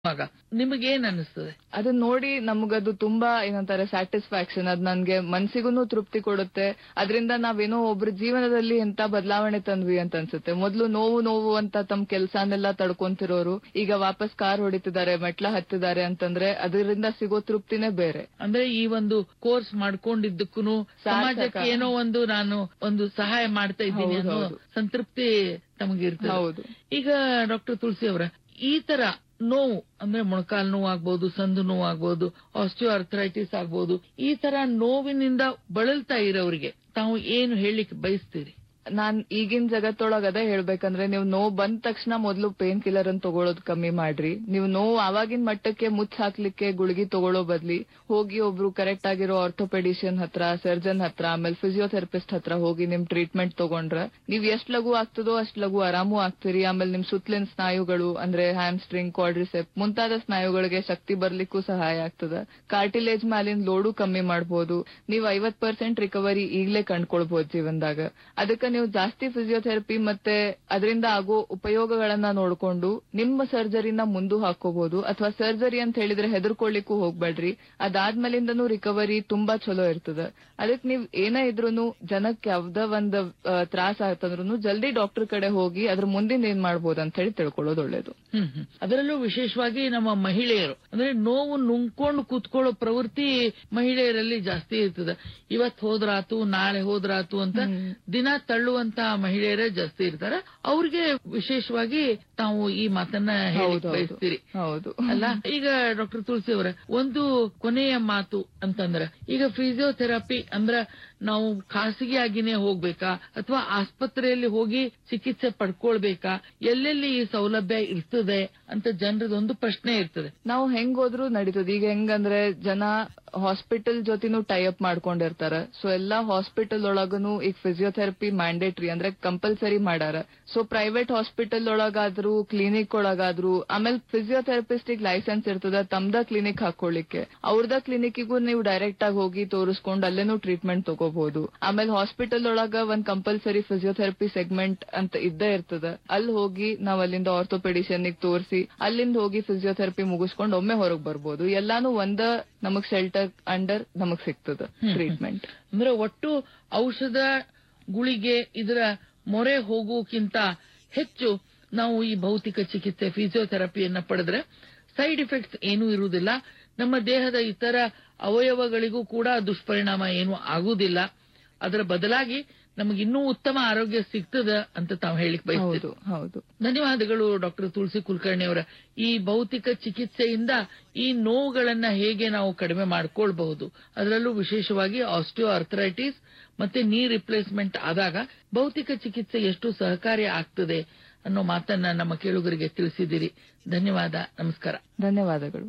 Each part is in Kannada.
ಆಗ ನಿಮಗೇನ್ ಅನಿಸ್ತದೆ ಅದನ್ನ ನೋಡಿ ನಮಗದು ತುಂಬಾ ಏನಂತಾರೆ ಸ್ಯಾಟಿಸ್ಫ್ಯಾಕ್ಷನ್ ಅದ್ ನನ್ಗೆ ಮನ್ಸಿಗೂ ತೃಪ್ತಿ ಕೊಡುತ್ತೆ ಅದರಿಂದ ನಾವೇನೋ ಒಬ್ರ ಜೀವನದಲ್ಲಿ ಎಂತ ಬದಲಾವಣೆ ತಂದ್ವಿ ಅಂತ ಅನ್ಸುತ್ತೆ ಮೊದ್ಲು ನೋವು ನೋವು ಅಂತ ತಮ್ಮ ಕೆಲ್ಸಾನೆಲ್ಲ ತಡ್ಕೊಂತಿರೋರು ಈಗ ವಾಪಸ್ ಕಾರ್ ಹೊಡಿತಿದ್ದಾರೆ ಮೆಟ್ಲ ಹತ್ತಿದ್ದಾರೆ ಅಂತಂದ್ರೆ ಅದರಿಂದ ಸಿಗೋ ತೃಪ್ತಿನೇ ಬೇರೆ ಅಂದ್ರೆ ಈ ಒಂದು ಕೋರ್ಸ್ ಮಾಡ್ಕೊಂಡಿದ್ದಕ್ಕೂ ಸಮಾಜಕ್ಕೆ ಏನೋ ಒಂದು ನಾನು ಒಂದು ಸಹಾಯ ಮಾಡ್ತಾ ಇದ್ದೀನಿ ಹೌದು, ಅನ್ನೋ ಹೌದು. ಸಂತೃಪ್ತಿ ತಮಗಿರ್ತದೆ ಹೌದು ಈಗ ಡಾಕ್ಟರ್ ತುಳಸಿ ಅವರ ಈ ತರ ನೋವು ಅಂದ್ರೆ ಮೊಣಕಾಲ್ ನೋವು ಆಗ್ಬೋದು ಸಂದು ನೋವು ಆಗ್ಬೋದು ಆಸ್ಟಿಯೋ ಅರ್ಥರೈಟಿಸ್ ಆಗ್ಬೋದು ಈ ತರ ನೋವಿನಿಂದ ಬಳಲ್ತಾ ಇರೋರಿಗೆ ತಾವು ಏನು ಹೇಳಿಕ್ ಬಯಸ್ತೀರಿ ನಾನ್ ಈಗಿನ ಜಗತ್ತೊಳಗ ಅದೇ ಹೇಳ್ಬೇಕಂದ್ರೆ ನೀವು ನೋವು ಬಂದ ತಕ್ಷಣ ಮೊದ್ಲು ಪೇನ್ ಕಿಲ್ಲರ್ ಅನ್ನು ತಗೊಳೋದು ಕಮ್ಮಿ ಮಾಡ್ರಿ ನೀವು ನೋವು ಆವಾಗಿನ ಮಟ್ಟಕ್ಕೆ ಮುಚ್ಚ ಹಾಕ್ಲಿಕ್ಕೆ ಗುಳಿಗೆ ತಗೊಳ್ಳೋ ಬದ್ಲಿ ಹೋಗಿ ಒಬ್ರು ಕರೆಕ್ಟ್ ಆಗಿರೋ ಆರ್ಥೋಪೆಡಿಷಿಯನ್ ಹತ್ರ ಸರ್ಜನ್ ಹತ್ರ ಆಮೇಲೆ ಫಿಸಿಯೋಥೆರಪಿಸ್ಟ್ ಹತ್ರ ಹೋಗಿ ನಿಮ್ ಟ್ರೀಟ್ಮೆಂಟ್ ತಗೊಂಡ್ರ ನೀವ್ ಎಷ್ಟ್ ಲಘು ಆಗ್ತದೋ ಅಷ್ಟ್ ಲಘು ಆರಾಮು ಆಗ್ತೀರಿ ಆಮೇಲೆ ನಿಮ್ ಸುತ್ತಲಿನ ಸ್ನಾಯುಗಳು ಅಂದ್ರೆ ಹ್ಯಾಮ್ಸ್ಟ್ರಿಂಗ್ ಕ್ವಾಡ್ರಿಸೆಪ್ ಮುಂತಾದ ಸ್ನಾಯುಗಳಿಗೆ ಶಕ್ತಿ ಬರ್ಲಿಕ್ಕೂ ಸಹಾಯ ಆಗ್ತದ ಕಾರ್ಟಿಲೇಜ್ ಮ್ಯಾಲಿನ ಲೋಡು ಕಮ್ಮಿ ಮಾಡ್ಬೋದು ನೀವು ಐವತ್ ಪರ್ಸೆಂಟ್ ರಿಕವರಿ ಈಗ್ಲೇ ಕಂಡ್ಕೊಳ್ಬಹುದು ಜೀವನದಾಗ ಅದಕ್ಕೆ ನೀವು ಜಾಸ್ತಿ ಫಿಸಿಯೋಥೆರಪಿ ಮತ್ತೆ ಅದರಿಂದ ಆಗೋ ಉಪಯೋಗಗಳನ್ನ ನೋಡ್ಕೊಂಡು ನಿಮ್ಮ ಸರ್ಜರಿನ ಮುಂದು ಹಾಕೋಬಹುದು ಅಥವಾ ಸರ್ಜರಿ ಅಂತ ಹೇಳಿದ್ರೆ ಹೆದರ್ಕೊಳ್ಳಿಕ್ಕೂ ಹೋಗ್ಬೇಡ್ರಿ ಅದಾದ್ಮೇಲಿಂದನೂ ರಿಕವರಿ ತುಂಬಾ ಚಲೋ ಇರ್ತದ ಅದಕ್ ನೀವ್ ಏನೇ ಇದ್ರೂನು ಜನಕ್ಕೆ ಯಾವ್ದ ಒಂದ್ ಆ, ತ್ರಾಸ ಆತಂದ್ರೂ ಜಲ್ದಿ ಡಾಕ್ಟರ್ ಕಡೆ ಹೋಗಿ ಅದ್ರ ಮುಂದಿನ ಏನ್ ಮಾಡ್ಬೋದು ಅಂತ ಹೇಳಿ ತಿಳ್ಕೊಳ್ಳೋದು ಒಳ್ಳೇದು ಹ್ಮ್ ಹ್ಮ್. ಅದರಲ್ಲೂ ವಿಶೇಷವಾಗಿ ನಮ್ಮ ಮಹಿಳೆಯರು ಅಂದ್ರೆ ನೋವು ನುಂಗ್ಕೊಂಡು ಕೂತ್ಕೊಳ್ಳೋ ಪ್ರವೃತ್ತಿ ಮಹಿಳೆಯರಲ್ಲಿ ಜಾಸ್ತಿ ಇರ್ತದೆ ಇವತ್ ಹೋದ್ರಾತು ನಾಳೆ ಹೋದ್ರಾತು ಅಂತ ದಿನ ತಳ್ಳುವಂತ ಮಹಿಳೆಯರೇ ಜಾಸ್ತಿ ಇರ್ತಾರೆ ಅವ್ರಿಗೆ ವಿಶೇಷವಾಗಿ ತಾವು ಈ ಮಾತನ್ನ ಹೇಳಿ ಹೌದು, ಹೌದು. ಬಯಸ್ತೀರಿ ಹೌದು ಅಲ್ಲ ಈಗ ಡಾಕ್ಟರ್ ತುಳಸಿ ಅವರ ಒಂದು ಕೊನೆಯ ಮಾತು ಅಂತಂದ್ರ ಈಗ ಫಿಸಿಯೋಥೆರಪಿ ಅಂದ್ರ ನಾವು ಖಾಸಗಿಯಾಗಿನೇ ಹೋಗ್ಬೇಕಾ ಅಥವಾ ಆಸ್ಪತ್ರೆಯಲ್ಲಿ ಹೋಗಿ ಚಿಕಿತ್ಸೆ ಪಡ್ಕೊಳ್ಬೇಕಾ ಎಲ್ಲೆಲ್ಲಿ ಈ ಸೌಲಭ್ಯ ಇರ್ತದೆ ಅಂತ ಜನರದೊಂದು ಪ್ರಶ್ನೆ ಇರ್ತದೆ ನಾವು ಹೆಂಗ್ ಹೋದ್ರು ನಡೀತದ ಈಗ ಹೆಂಗಂದ್ರೆ ಜನ ಹಾಸ್ಪಿಟಲ್ ಜೊತೆನೂ ಟೈ ಅಪ್ ಮಾಡ್ಕೊಂಡಿರ್ತಾರ ಸೊ ಎಲ್ಲಾ ಹಾಸ್ಪಿಟಲ್ ಒಳಗನು ಈಗ ಫಿಸಿಯೋಥೆರಪಿ ಮ್ಯಾಂಡೇಟ್ರಿ ಅಂದ್ರೆ ಕಂಪಲ್ಸರಿ ಮಾಡಾರ ಸೊ ಪ್ರೈವೇಟ್ ಹಾಸ್ಪಿಟಲ್ ಒಳಗಾದ್ರು ಕ್ಲಿನಿಕ್ ಒಳಗಾದ್ರು ಆಮೇಲೆ ಫಿಸಿಯೋಥೆರಪಿಸ್ಟ್ ಲೈಸೆನ್ಸ್ ಇರ್ತದ ತಮ್ದ ಕ್ಲಿನಿಕ್ ಹಾಕೊಳ್ಳಿಕ್ಕೆ ಅವ್ರದ ಕ್ಲಿನಿಕ್ಗೂ ನೀವು ಡೈರೆಕ್ಟ್ ಆಗಿ ಹೋಗಿ ತೋರಿಸ್ಕೊಂಡು ಅಲ್ಲೇನು ಟ್ರೀಟ್ಮೆಂಟ್ ತಗೋಬಹುದು ಆಮೇಲೆ ಹಾಸ್ಪಿಟಲ್ ಒಳಗ ಒಂದ್ ಕಂಪಲ್ಸರಿ ಫಿಸಿಯೋಥೆರಪಿ ಸೆಗ್ಮೆಂಟ್ ಅಂತ ಇದ್ದೇ ಇರ್ತದ ಅಲ್ಲಿ ಹೋಗಿ ನಾವ್ ಅಲ್ಲಿಂದ ಆರ್ಥೋಪೆಡಿಷನ್ ತೋರಿಸಿ ಅಲ್ಲಿಂದ ಹೋಗಿ ಫಿಸಿಯೋಥೆರಪಿ ಮುಗಿಸ್ಕೊಂಡು ಒಮ್ಮೆ ಹೊರಗ್ ಬರ್ಬೋದು ಎಲ್ಲಾನು ಒಂದ ನಮಗ್ ಶೆಲ್ಟರ್ ಅಂಡರ್ ನಮಗ್ ಸಿಗ್ತದ ಟ್ರೀಟ್ಮೆಂಟ್ ಅಂದ್ರೆ ಒಟ್ಟು ಔಷಧ ಗುಳಿಗೆ ಇದರ ಮೊರೆ ಹೋಗುವಕ್ಕಿಂತ ಹೆಚ್ಚು ನಾವು ಈ ಭೌತಿಕ ಚಿಕಿತ್ಸೆ ಫಿಸಿಯೋಥೆರಪಿಯನ್ನ ಪಡೆದ್ರೆ ಸೈಡ್ ಎಫೆಕ್ಟ್ಸ್ ಏನೂ ಇರುವುದಿಲ್ಲ ನಮ್ಮ ದೇಹದ ಇತರ ಅವಯವಗಳಿಗೂ ಕೂಡ ದುಷ್ಪರಿಣಾಮ ಏನೂ ಆಗುವುದಿಲ್ಲ ಅದರ ಬದಲಾಗಿ ನಮಗೆ ಇನ್ನೂ ಉತ್ತಮ ಆರೋಗ್ಯ ಸಿಗ್ತದ ಅಂತ ತಾವು ಹೇಳಿಕ್ ಬಯಸ್ತೀವಿ ಹೌದು ಹೌದು ಧನ್ಯವಾದಗಳು ಡಾಕ್ಟರ್ ತುಳಸಿ ಕುಲಕರ್ಣಿ ಅವರ ಈ ಭೌತಿಕ ಚಿಕಿತ್ಸೆಯಿಂದ ಈ ನೋವುಗಳನ್ನ ಹೇಗೆ ನಾವು ಕಡಿಮೆ ಮಾಡ್ಕೊಳ್ಬಹುದು ಅದರಲ್ಲೂ ವಿಶೇಷವಾಗಿ ಆಸ್ಟಿಯೋ ಅರ್ಥರೈಟಿಸ್ ಮತ್ತೆ ನೀ ರಿಪ್ಲೇಸ್ಮೆಂಟ್ ಆದಾಗ ಭೌತಿಕ ಚಿಕಿತ್ಸೆ ಎಷ್ಟು ಸಹಕಾರಿ ಆಗ್ತದೆ ಅನ್ನೋ ಮಾತನ್ನ ನಮ್ಮ ಕೇಳುಗರಿಗೆ ತಿಳಿಸಿದಿರಿ ಧನ್ಯವಾದ ನಮಸ್ಕಾರ ಧನ್ಯವಾದಗಳು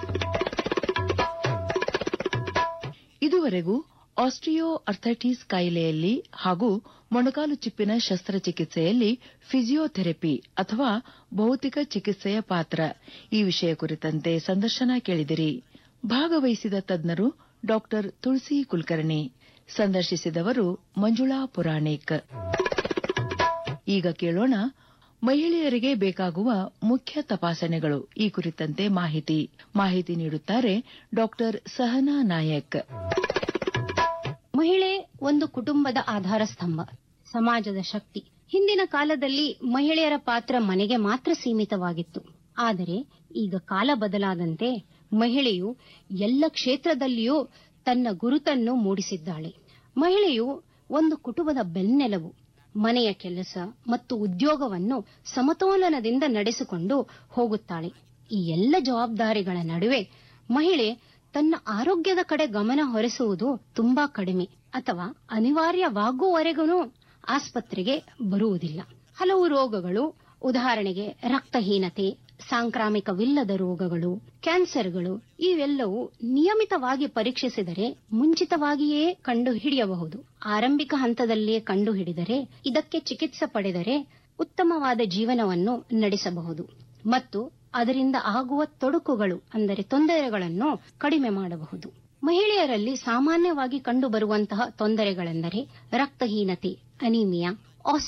ಇದುವರೆಗೂ ಆಸ್ಟ್ರಿಯೋ ಅರ್ಥೈಟಿಸ್ ಕಾಯಿಲೆಯಲ್ಲಿ ಹಾಗೂ ಮೊಣಕಾಲು ಚಿಪ್ಪಿನ ಶಸ್ತ್ರಚಿಕಿತ್ಸೆಯಲ್ಲಿ ಫಿಸಿಯೋಥೆರಪಿ ಅಥವಾ ಭೌತಿಕ ಚಿಕಿತ್ಸೆಯ ಪಾತ್ರ ಈ ವಿಷಯ ಕುರಿತಂತೆ ಸಂದರ್ಶನ ಕೇಳಿದಿರಿ ಭಾಗವಹಿಸಿದ ತಜ್ಞರು ಡಾಕ್ಟರ್ ತುಳಸಿ ಕುಲಕರ್ಣಿ ಸಂದರ್ಶಿಸಿದವರು ಮಂಜುಳಾ ಪುರಾಣಿಕ್ ಈಗ ಕೇಳೋಣ ಮಹಿಳೆಯರಿಗೆ ಬೇಕಾಗುವ ಮುಖ್ಯ ತಪಾಸಣೆಗಳು ಈ ಕುರಿತಂತೆ ಮಾಹಿತಿ ಮಾಹಿತಿ ನೀಡುತ್ತಾರೆ ಡಾಕ್ಟರ್ ಸಹನಾ ನಾಯಕ್ ಮಹಿಳೆ ಒಂದು ಕುಟುಂಬದ ಆಧಾರ ಸ್ತಂಭ ಸಮಾಜದ ಶಕ್ತಿ ಹಿಂದಿನ ಕಾಲದಲ್ಲಿ ಮಹಿಳೆಯರ ಪಾತ್ರ ಮನೆಗೆ ಮಾತ್ರ ಸೀಮಿತವಾಗಿತ್ತು ಆದರೆ ಈಗ ಕಾಲ ಬದಲಾದಂತೆ ಮಹಿಳೆಯು ಎಲ್ಲ ಕ್ಷೇತ್ರದಲ್ಲಿಯೂ ತನ್ನ ಗುರುತನ್ನು ಮೂಡಿಸಿದ್ದಾಳೆ ಮಹಿಳೆಯು ಒಂದು ಕುಟುಂಬದ ಬೆನ್ನೆಲುಬು ಮನೆಯ ಕೆಲಸ ಮತ್ತು ಉದ್ಯೋಗವನ್ನು ಸಮತೋಲನದಿಂದ ನಡೆಸಿಕೊಂಡು ಹೋಗುತ್ತಾಳೆ ಈ ಎಲ್ಲ ಜವಾಬ್ದಾರಿಗಳ ನಡುವೆ ಮಹಿಳೆ ತನ್ನ ಆರೋಗ್ಯದ ಕಡೆ ಗಮನ ಹೊರಿಸುವುದು ತುಂಬಾ ಕಡಿಮೆ ಅಥವಾ ಅನಿವಾರ್ಯವಾಗುವವರೆಗೂ ಆಸ್ಪತ್ರೆಗೆ ಬರುವುದಿಲ್ಲ ಹಲವು ರೋಗಗಳು ಉದಾಹರಣೆಗೆ ರಕ್ತಹೀನತೆ ಸಾಂಕ್ರಾಮಿಕವಿಲ್ಲದ ರೋಗಗಳು ಕ್ಯಾನ್ಸರ್ಗಳು ಇವೆಲ್ಲವೂ ನಿಯಮಿತವಾಗಿ ಪರೀಕ್ಷಿಸಿದರೆ ಮುಂಚಿತವಾಗಿಯೇ ಕಂಡುಹಿಡಿಯಬಹುದು ಆರಂಭಿಕ ಹಂತದಲ್ಲಿಯೇ ಕಂಡುಹಿಡಿದರೆ ಇದಕ್ಕೆ ಚಿಕಿತ್ಸೆ ಪಡೆದರೆ ಉತ್ತಮವಾದ ಜೀವನವನ್ನು ನಡೆಸಬಹುದು ಮತ್ತು ಅದರಿಂದ ಆಗುವ ತೊಡಕುಗಳು ಅಂದರೆ ತೊಂದರೆಗಳನ್ನು ಕಡಿಮೆ ಮಾಡಬಹುದು ಮಹಿಳೆಯರಲ್ಲಿ ಸಾಮಾನ್ಯವಾಗಿ ಕಂಡುಬರುವಂತಹ ತೊಂದರೆಗಳೆಂದರೆ ರಕ್ತಹೀನತೆ ಅನಿಮಿಯಾ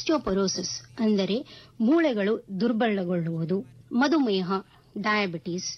ಆಸ್ಟಿಯೋಪೊರೋಸಿಸ್ ಅಂದರೆ ಮೂಳೆಗಳು ದುರ್ಬಲಗೊಳ್ಳುವುದು ಮಧುಮೇಹ ಡಯಾಬಿಟಿಸ್